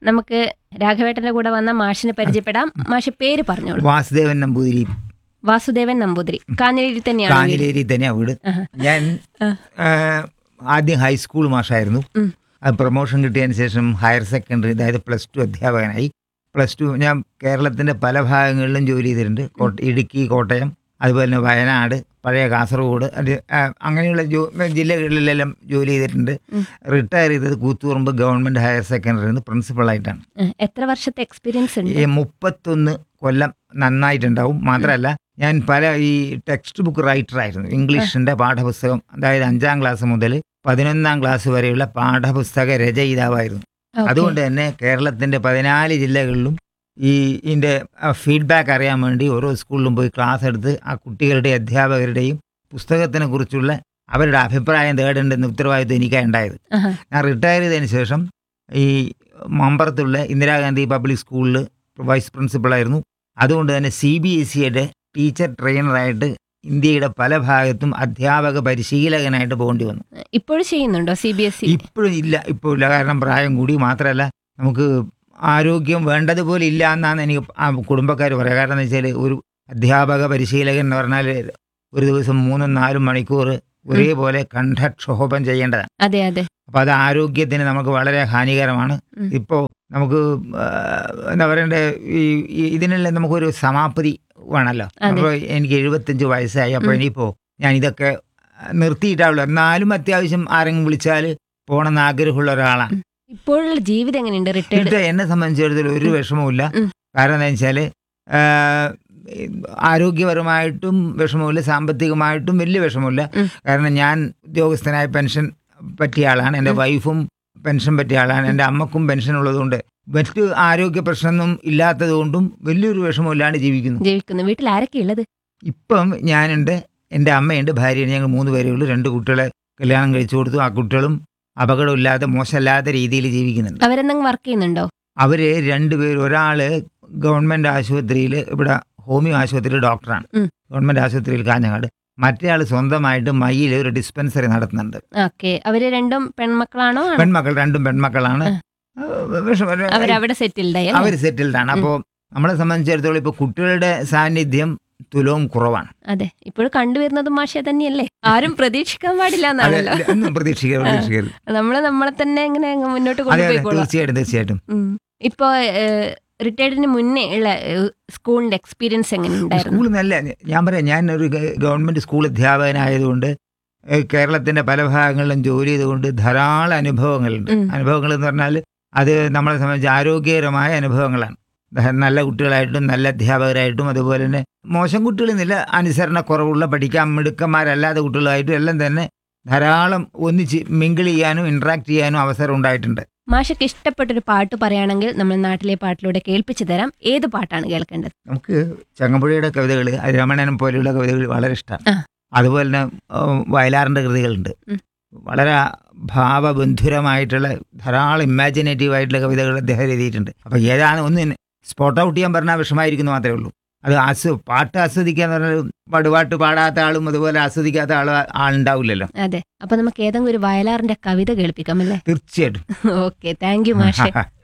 നമുക്ക് രാഘവേട്ടന്റെ കൂടെ വന്ന മാഷിനെ പരിചയപ്പെടാം മാഷ് പേര് പറഞ്ഞോളൂ വാസുദേവൻ നമ്പൂതിരി വാസുദേവൻ നമ്പൂതിരി കാഞ്ഞിലേരി തന്നെയാണ് വീട്. കാഞ്ഞിലേരി തന്നെയാ വീട് ആഹാ. ഞാൻ ആ. ആ, ആദ്യം ഹൈസ്കൂൾ മാഷായിരുന്നു ഉം. അത് പ്രൊമോഷൻ കിട്ടിയതിന് ശേഷം ഹയർ സെക്കൻഡറി അതായത് പ്ലസ് ടു അധ്യാപകനായി പ്ലസ് ടു ഞാൻ കേരളത്തിൻ്റെ പല ഭാഗങ്ങളിലും ജോലി ചെയ്തിട്ടുണ്ട് കോട്ട ഇടുക്കി കോട്ടയം അതുപോലെ തന്നെ വയനാട് പഴയ കാസർഗോഡ് അത് ആ, അങ്ങനെയുള്ള ജോ ജില്ലകളിലെല്ലാം ജോലി ചെയ്തിട്ടുണ്ട് ഉം. റിട്ടയർ ചെയ്തത് കൂത്തുപറമ്പ് ഗവൺമെൻറ് ഹയർ സെക്കൻഡറിയിൽ പ്രിൻസിപ്പളായിട്ടാണ് ഉം. എത്ര വർഷത്തെ എക്സ്പീരിയൻസ് ഉണ്ട് ഈ മുപ്പത്തൊന്ന് കൊല്ലം നന്നായിട്ടുണ്ടാവും മാത്രമല്ല ഞാൻ പല ഈ ടെക്സ്റ്റ് ബുക്ക് റൈറ്റർ ആയിരുന്നു ഇംഗ്ലീഷിന്റെ പാഠപുസ്തകം അതായത് അഞ്ചാം ക്ലാസ് മുതൽ പതിനൊന്നാം ക്ലാസ് വരെയുള്ള പാഠപുസ്തക രചയിതാവായിരുന്നു Okay. അതുകൊണ്ട് തന്നെ കേരളത്തിന്റെ പതിനാല് ജില്ലകളിലും ഈ ഇതിന്റെ ഫീഡ്ബാക്ക് അറിയാൻ വേണ്ടി ഓരോ സ്കൂളിലും പോയി ക്ലാസ് എടുത്ത് ആ കുട്ടികളുടെ അധ്യാപകരുടെയും പുസ്തകത്തിനെ കുറിച്ചുള്ള അവരുടെ അഭിപ്രായം തേടേണ്ടെന്ന ഉത്തരവാദിത്വം എനിക്കാണ് ഉണ്ടായത് ആഹാ. ഞാൻ റിട്ടയർ ചെയ്തതിന് ശേഷം ഈ മമ്പറത്തുള്ള ഇന്ദിരാഗാന്ധി പബ്ലിക് സ്കൂളിൽ വൈസ് പ്രിൻസിപ്പളായിരുന്നു അതുകൊണ്ട് തന്നെ സി ബി എസ് സിയുടെ ടീച്ചർ ട്രെയിനറായിട്ട് ഇന്ത്യയുടെ പല ഭാഗത്തും അധ്യാപക പരിശീലകനായിട്ട് പോകേണ്ടി വന്നു ഇപ്പോഴും ചെയ്യുന്നുണ്ടോ സി ബി എസ് ഇ ഇപ്പോഴും ഇല്ല ഇപ്പോൾ ഇല്ല കാരണം പ്രായം കൂടി മാത്രമല്ല നമുക്ക് ആരോഗ്യം വേണ്ടതുപോലെ ഇല്ല എന്നാണ് എനിക്ക് ആ കുടുംബക്കാർ പറയുക കാരണം എന്ന് വെച്ചാൽ ഒരു അധ്യാപക പരിശീലകൻ എന്ന് പറഞ്ഞാൽ ഒരു ദിവസം മൂന്നും നാലും മണിക്കൂർ ഒരേപോലെ കണ്ഠക്ഷോഭം ചെയ്യേണ്ടതാണ് അതെ അതെ അപ്പോൾ അത് ആരോഗ്യത്തിന് നമുക്ക് വളരെ ഹാനികരമാണ് ഉം. ഇപ്പോൾ നമുക്ക് ആ, എന്താ പറയണ്ടേ ഈ ഈ- ഇതിനെല്ലാം നമുക്കൊരു സമാപ്തി വേണമല്ലോ അതെ. അപ്പോൾ എനിക്ക് എഴുപത്തഞ്ച് വയസ്സായി അപ്പോൾ ഉം. ഇനിയിപ്പോൾ ഞാൻ ഇതൊക്കെ നിർത്തിയിട്ടാവുള്ളൂ എന്നാലും അത്യാവശ്യം ആരെങ്കിലും വിളിച്ചാൽ പോകണമെന്ന് ആഗ്രഹമുള്ള ഒരാളാണ് ഇപ്പോഴുള്ള ജീവിതം എങ്ങനെയുണ്ട് റിട്ടയർഡ് ഇത് എന്നെ സംബന്ധിച്ചിടത്തോളം ഒരു വിഷമവുമില്ല ഉം. കാരണം എന്താ വെച്ചാൽ ആരോഗ്യപരമായിട്ടും വിഷമമില്ല സാമ്പത്തികമായിട്ടും വലിയ വിഷമമില്ല ഉം. കാരണം ഞാൻ ഉദ്യോഗസ്ഥനായ പെൻഷൻ പറ്റിയ ആളാണ് എൻ്റെ ഉം. വൈഫും പെൻഷൻ പറ്റിയ ആളാണ് എൻ്റെ അമ്മക്കും പെൻഷൻ ഉള്ളതുകൊണ്ട് മറ്റ് ആരോഗ്യ പ്രശ്നമൊന്നും ഇല്ലാത്തതുകൊണ്ടും വലിയൊരു വിഷമമില്ലാണ്ട് ജീവിക്കുന്നു ജീവിക്കുന്നു വീട്ടിൽ ആരൊക്കെ ഉള്ളത് ഇപ്പം ഞാനുണ്ട് എൻ്റെ അമ്മയുണ്ട് ഭാര്യയുണ്ട് ഞങ്ങൾ മൂന്ന് പേരേ ഉള്ളൂ രണ്ട് കുട്ടികളെ കല്യാണം കഴിച്ചു കൊടുത്തു ആ കുട്ടികളും അപകടമില്ലാതെ മോശമല്ലാത്ത രീതിയിൽ ജീവിക്കുന്നുണ്ട് അവരെന്തെങ്കിലും വർക്ക് ചെയ്യുന്നുണ്ടോ അവർ രണ്ടുപേരും ഒരാൾ ഗവൺമെൻറ് ആശുപത്രിയിൽ ഇവിടെ ഹോമിയോ ആശുപത്രിയിൽ ഡോക്ടറാണ് ഉം. ഗവൺമെൻറ് ആശുപത്രിയിൽ കാഞ്ഞങ്ങാട് മറ്റേ ആൾ സ്വന്തമായിട്ട് മയ്യിൽ ഒരു ഡിസ്പെൻസറി നടത്തുന്നുണ്ട് ഓക്കെ അവര് രണ്ടും പെൺമക്കളാണോ ആണോ? പെൺമക്കൾ രണ്ടും പെൺമക്കളാണ് അവരവിടെ സെറ്റിൽഡ് ആയി അവർ അല്ലേ? സെറ്റിൽഡാണ് അപ്പോൾ നമ്മളെ സംബന്ധിച്ചിടത്തോളം ഇപ്പോൾ കുട്ടികളുടെ സാന്നിധ്യം തുലവും കുറവാണ് അതെ ഇപ്പോഴും കണ്ടുവരുന്നത് മാഷ തന്നെയല്ലേ ആരും പ്രതീക്ഷിക്കാൻ പാടില്ല അത് എന്നാണല്ലോ ഒന്നും പ്രതീക്ഷിക്കരുത് പ്രതീക്ഷിക്കരുത് നമ്മള് നമ്മളെ തന്നെ ഇങ്ങനെ അങ്ങ് മുന്നോട്ട് അതെ അതെ കൊണ്ടുപോയിക്കോളാം തീർച്ചയായിട്ടും തീർച്ചയായിട്ടും ഉം. ഇപ്പൊ റിട്ടയർഡിന് മുന്നേ ഉള്ള ഏഹ്, സ്കൂളിന്റെ എക്സ്പീരിയൻസ് എങ്ങനെ ഉണ്ടായിരുന്നു സ്കൂൾ നല്ല ഞാൻ പറയാം ഞാൻ ഒരു ഗ- ഗവൺമെന്റ് സ്കൂൾ അധ്യാപകനായതുകൊണ്ട് ഏഹ് കേരളത്തിന്റെ പല ഭാഗങ്ങളിലും ജോലി ചെയ്തുകൊണ്ട് ധാരാളം അനുഭവങ്ങളുണ്ട് ഉം. അനുഭവങ്ങൾ എന്ന് പറഞ്ഞാൽ അത് നമ്മളെ സംബന്ധിച്ച് ആരോഗ്യകരമായ അനുഭവങ്ങളാണ് ദ- നല്ല കുട്ടികളായിട്ടും നല്ല അധ്യാപകരായിട്ടും അതുപോലെ തന്നെ മോശം കുട്ടികളെന്നില്ല അനുസരണക്കുറവുള്ള പഠിക്കാൻ മിടുക്കന്മാരല്ലാത്ത കുട്ടികളായിട്ടും എല്ലാം തന്നെ ധാരാളം ഒന്നിച്ച് മിങ്കിൾ ചെയ്യാനും ഇന്ററാക്ട് ചെയ്യാനും അവസരം ഉണ്ടായിട്ടുണ്ട് മാഷക്ക് ഇഷ്ടപ്പെട്ടൊരു പാട്ട് പറയുകയാണെങ്കിൽ നമ്മൾ നാട്ടിലെ പാട്ടിലൂടെ കേൾപ്പിച്ചു തരാം ഏത് പാട്ടാണ് കേൾക്കേണ്ടത് നമുക്ക് ചങ്ങമ്പുഴയുടെ കവിതകൾ രമണനും പോലെയുള്ള കവിതകൾ വളരെ ഇഷ്ടമാണ് ആ. അതുപോലെ തന്നെ ഉം, വയലാറിൻ്റെ കൃതികളുണ്ട് ഉം. വളരെ ഭാവബന്ധുരമായിട്ടുള്ള ധാരാളം ഇമാജിനേറ്റീവ് ആയിട്ടുള്ള കവിതകൾ അദ്ദേഹം എഴുതിയിട്ടുണ്ട് അപ്പോൾ ഏതാണ് ഒന്ന് സ്പോട്ട് ഔട്ട് ചെയ്യാൻ പറഞ്ഞാൽ വിഷമായിരിക്കുന്നു മാത്രമേ ഉള്ളൂ അത് ആസ്വ പാട്ട് ആസ്വദിക്കുക എന്ന് പറഞ്ഞാൽ പടുപാട്ട് പാടാത്ത ആളും അതുപോലെ ആസ്വദിക്കാത്ത ആളും ആളുണ്ടാവില്ലല്ലോ അതെ അപ്പൊ നമുക്ക് ഏതെങ്കിലും ഒരു വയലാറിന്റെ കവിത കേൾപ്പിക്കാം അല്ലേ തീർച്ചയായിട്ടും ഓക്കെ താങ്ക് യു മാഷെ